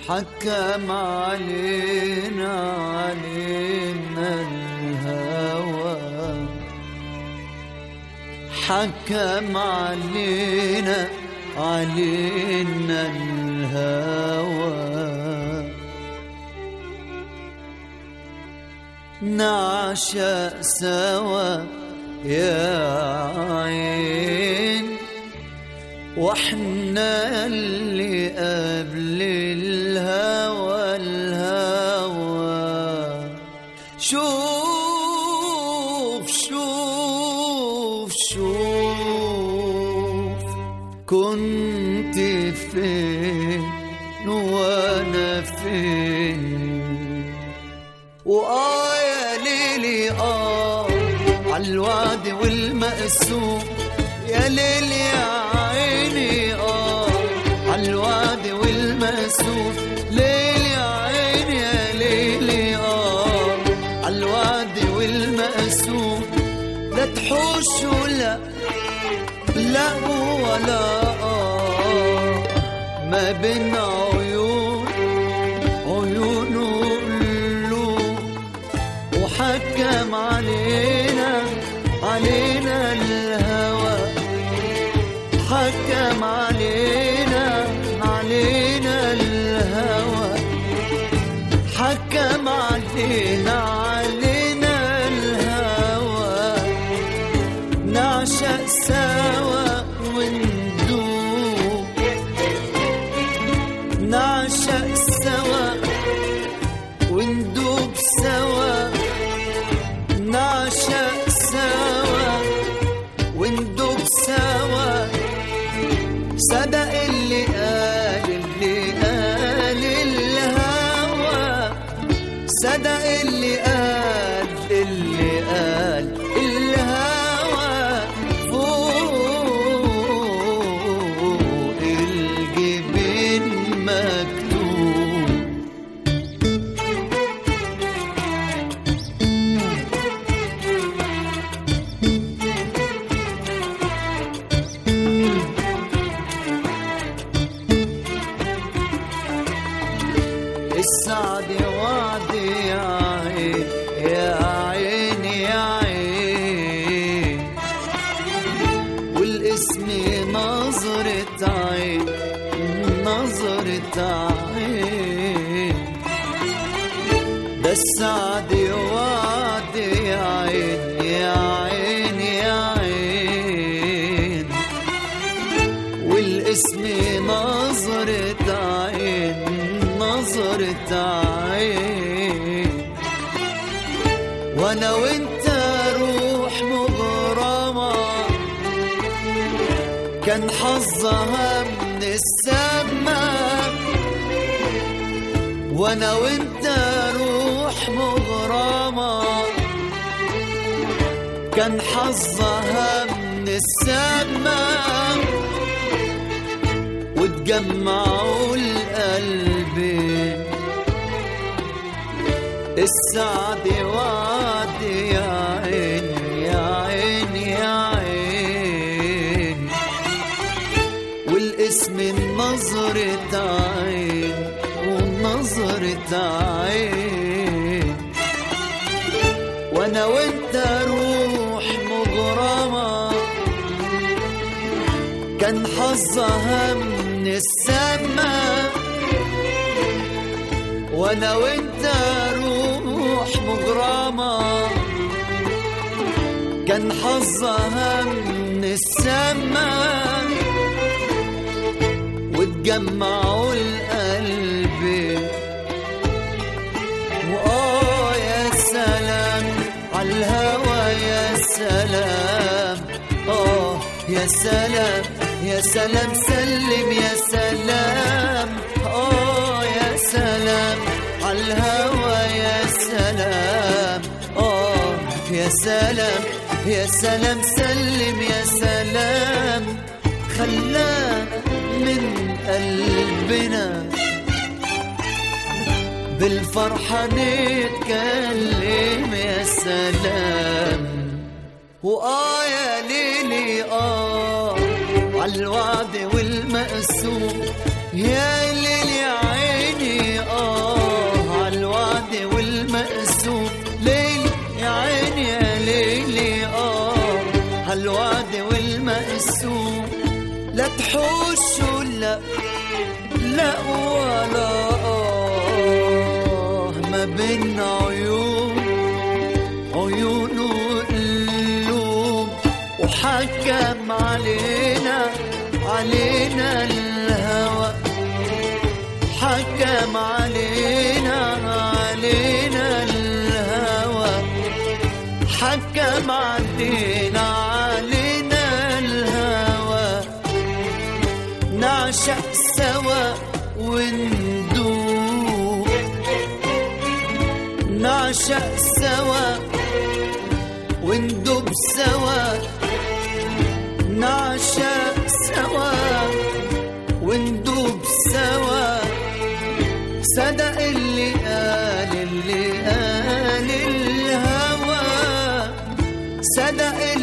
حكم علينا علينا الهوى حكم علينا علينا الهوى نعشق سوا يا عين واحنا اللي قبل الهوى الهوى شوف شوف شوف كنت فين وانا فين وآه يا ليلي آه عالوعد والمقسوم يا ليل يا عيني آه عالوعد والمقسوم ليل يا عيني يا ليلي آه عالوعد والمقسوم لا تحوش ولا لا ولا آه ما بين عيون عيون وقلوب وحكم علينا علينا الهوى حكم علينا علينا الهوى حكم علينا علينا الهوى نعشق سوا وندوب نعشق سوا وندوب سوا نعشق سوا وندوب سوا صدق اللي قال اللي قال الهوى صدق اللي قال اللي قال الهوى فوق الجبين مكتوب السعد وعدي يا عين يا عين يا عين والاسم نظرة عين نظرة عين ده السعد وعدي يا عين يا عين يا عين والاسم نظرة عين نظرة عين وانا وانت روح مغرمة كان حظها من السما وانا وانت روح مغرمة كان حظها من السما وتجمعوا القلبين السعد وعد يا عين يا عين يا عين والاسم نظرة عين ونظرة عين وانا وانت روح مغرمه كان حظها من السما وانا وانت روح مغرمة كان حظها من السما وتجمعوا القلب وآه يا سلام عالهوى يا سلام آه يا سلام يا سلام سلم يا سلام آه يا سلام عالهوى يا سلام آه يا سلام يا سلام سلم يا سلام خلانا من قلبنا بالفرحة نتكلم يا سلام وآه يا ليلي آه عالوعد والمقسوم يا ليل يا عيني الحوش لا لا ولا آه ما بين عيون عيون وقلوب وحكم علينا علينا الهوى حكم علينا علينا الهوى حكم علينا علينا الهوى نعشق سوا وندوب نعشق سوا وندوب سوا نعشق سوا وندوب سوا صدق اللي قال اللي قال الهوى صدق